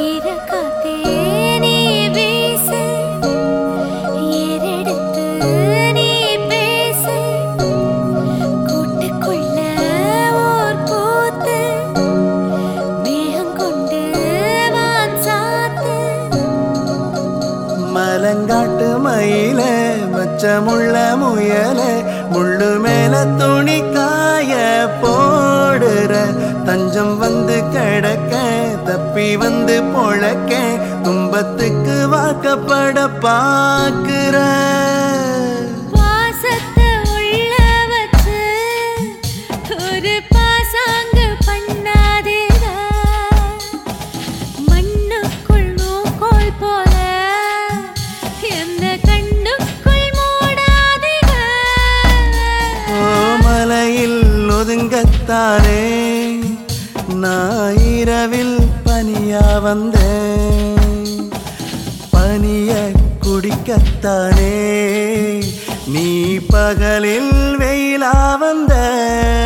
ஈரக்காத்தே நீ வீசு, ஏறெடுத்து நீ பேசு. கூட்டுக்குள்ள ஓர் கூத்து, மேகம் கொண்டு வான் சாத்து. மலங்காட்டு மயில மச்சமுள்ள முயல முள்ளு மேல துணி காய போடுற தஞ்சம் வந்து கிடக்க தப்பி வந்து பொழக்க துன்பத்துக்கு வாக்கப்பட பாக்குற பாசத்தை உள்ள வச்சு ஒரு பாசாங்கு பண்ணாதேடா. மண்ணுக்குள் நூக்கோல் போல எந்த கண்ணுக்குள் மூடாதேடா. ஓ மலையில் ஒதுங்கத்தானே நான் இரவில் பனியா வந்தேன் பனிய குடிக்கத்தானே நீ பகலில் வெயிலா வந்த